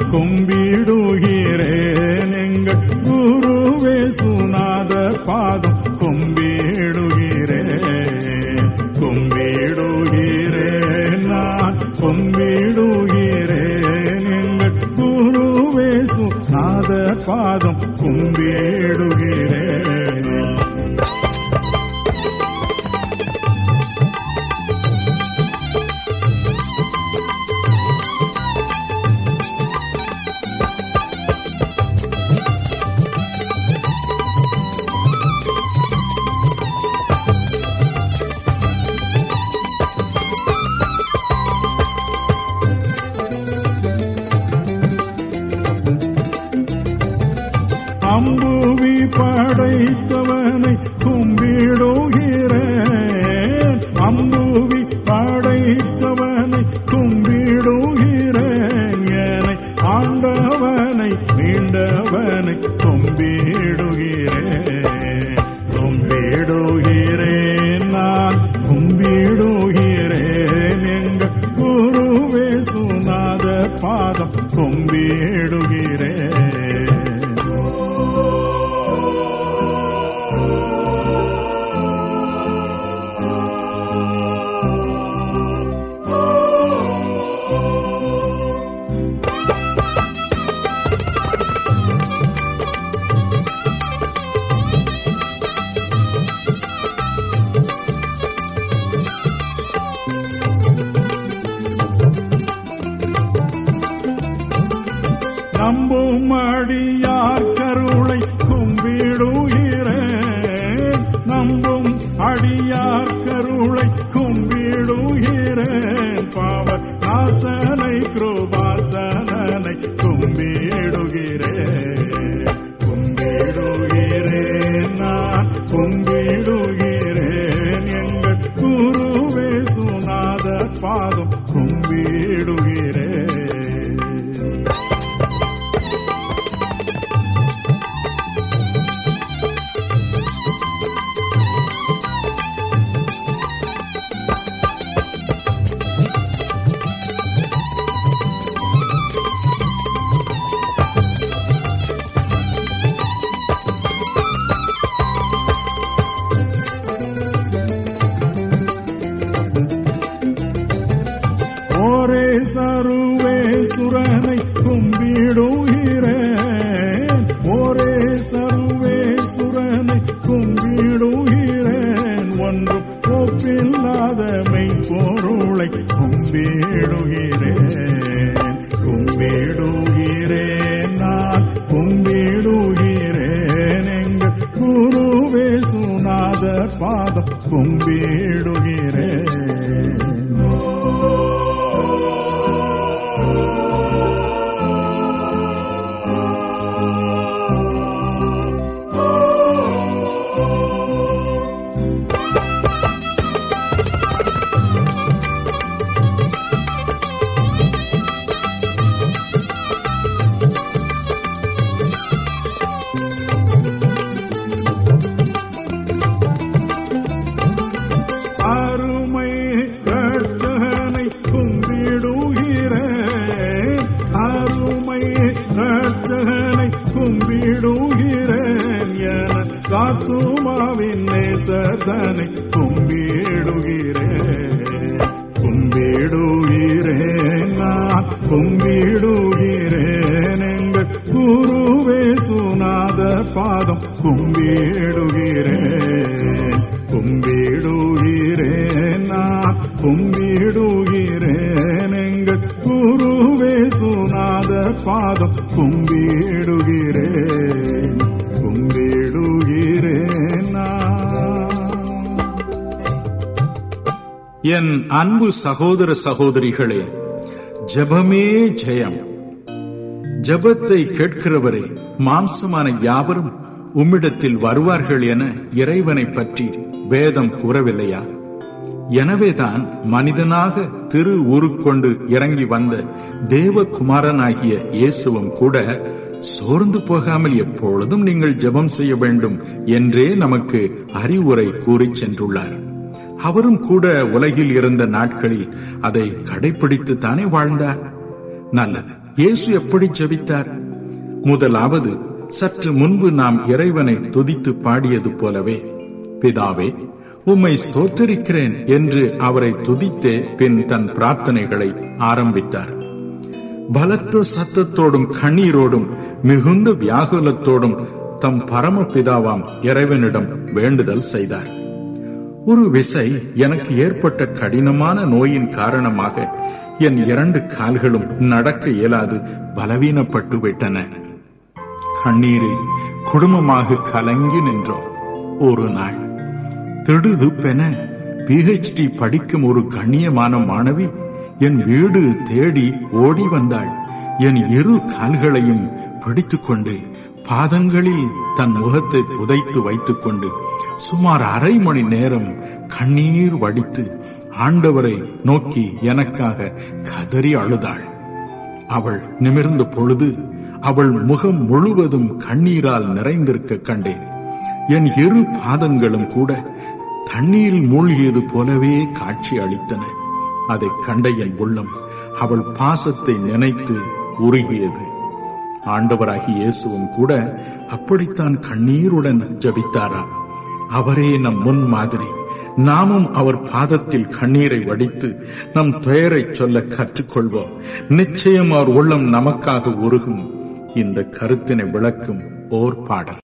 கும்பிடுகிறேன் எங்கள் குருவே சுனாதர் பாதம் கும்பிடுகிறேன் கும்பிடுகிறேன் நான் கும்பிடுகிறேன் எங்கள் குருவே சுனாதர் பாதம் கும்பிடுகிறேன் அம்புவி படைத்தவனை கும்பிடுகிறேன் அம்புவி படைத்தவனை கும்பிடுகிறேன் என்னை ஆண்டவனை மீண்டவனை கும்பிடுகிறேன் கும்பிடுகிறேன் நான் கும்பிடுகிறேன் எங்கள் குருவே சுனாத பாதம் கும்பிடுகிறேன் நம்பும் அடியார் கருளை கும்பிடுகிறேன் நம்பும் அடியார் கருளை கும்பிடுகிறேன் பாவ நாசனை கிருபாசனனை கும்பிடுகிறேன் கும்பிடுகிறேன் நான் கும்பிடுகிறேன் எங்கள் குருவே சுனாத பாதம் கும்பிடுகிறேன் ஓரே சருவே சுரனை கும்பிடுகிறேன் ஓரே சருவே சுரனை கும்பிடுகிறேன் ஒன்றும் ஒப்பில்லாத மெய்ப்பொருளை கும்பிடுகிறேன் கும்பிடுகிறேன் நான் கும்பிடுகிறேன் எங்கள் குருவே சுனாத பாதம் கும்பிடுகிறேன் அருமை ரட்சகனை கும்பிடுகிறேன் அருமை ரட்சகனை கும்பிடுகிறேன் என காத்துமாவின் நேசதனை கும்பிடுகிறேன் கும்பிடுகிறேன் நான் கும்பிடுகிறேன் எங்கள் குருவே சுனாத பாதம் கும்பிடுகிறேன் கும்பிடுகிறேன் நான் கும்பிடுகிறேன் எங்கள் குருவே சுனாத பாதம் கும்பிடுகிறேன் கும்பிடுகிறேன் நான் என் அன்பு சகோதர சகோதரிகளே ஜெபமே ஜெயம் ஜெபத்தை கேட்கிறவரே மாம்சமான யாவரும் உம்மிடத்தில் வருவார்கள் என இறைவனை பற்றி வேதம் கூறவில்லையா எனவேதான் மனிதனாக திரு உருக்கொண்டு இறங்கி வந்த தேவகுமாரனாகிய இயேசுவும் கூட சோர்ந்து போகாமல் எப்பொழுதும் நீங்கள் ஜெபம் செய்ய வேண்டும் என்றே நமக்கு அறிவுரை கூறிச் சென்றுள்ளார் அவரும் கூட உலகில் இருந்த நாட்களில் அதை கடைபிடித்து தானே வாழ்ந்தார் நல்லது இயேசு எப்படி ஜெபித்தார் முதலாவது சற்று முன்பு நாம் இறைவனை துதித்து பாடியது போலவே பிதாவே உம்மை ஸ்தோத்தரிக்கிறேன் என்று அவரை துதித்தே பின் தன் பிரார்த்தனைகளை ஆரம்பித்தார் பலத்த சத்தத்தோடும் கண்ணீரோடும் மிகுந்த வியாகுலத்தோடும் தம் பரமபிதாவாம் இறைவனிடம் வேண்டுதல் செய்தார் ஒரு விசை எனக்கு ஏற்பட்ட கடினமான நோயின் காரணமாக என் இரண்டு கால்களும் நடக்க இயலாது பலவீனப்பட்டு விட்டன கண்ணீரில் குடும்பமாக கலங்கி நின்றோம் ஒரு நாள் திடுதுப்பென பிஹெச்டி படிக்கும் ஒரு கண்ணியமான மாணவி என் வீடு தேடி ஓடி வந்தாள் என் இரு கால்களையும் பிடித்துக்கொண்டு பாதங்களில் தன் முகத்தை புதைத்து வைத்துக் கொண்டு சுமார் அரை மணி நேரம் கண்ணீர் வடித்து ஆண்டவரை நோக்கி எனக்காக கதறி அழுதாள் அவள் நிமிர்ந்த பொழுது அவள் முகம் முழுவதும் கண்ணீரால் நிறைந்திருக்க கண்டேன் என் இரு பாதங்களும் கூட தண்ணீரில் மூழ்கியது போலவே காட்சி அளித்தன அதை கண்ட என் உள்ளம் அவள் பாசத்தை நினைத்து உருகியது ஆண்டவராகி இயேசுவும் கூட அப்படித்தான் கண்ணீருடன் ஜபித்தாரா அவரே நம் முன் மாதிரி நாமும் அவர் பாதத்தில் கண்ணீரை வடித்து நம் பெயரை சொல்ல கற்றுக்கொள்வோம் நிச்சயம் அவர் உள்ளம் நமக்காக உருகும் இந்த கருத்தினை விளக்கும் ஓர் பாடல்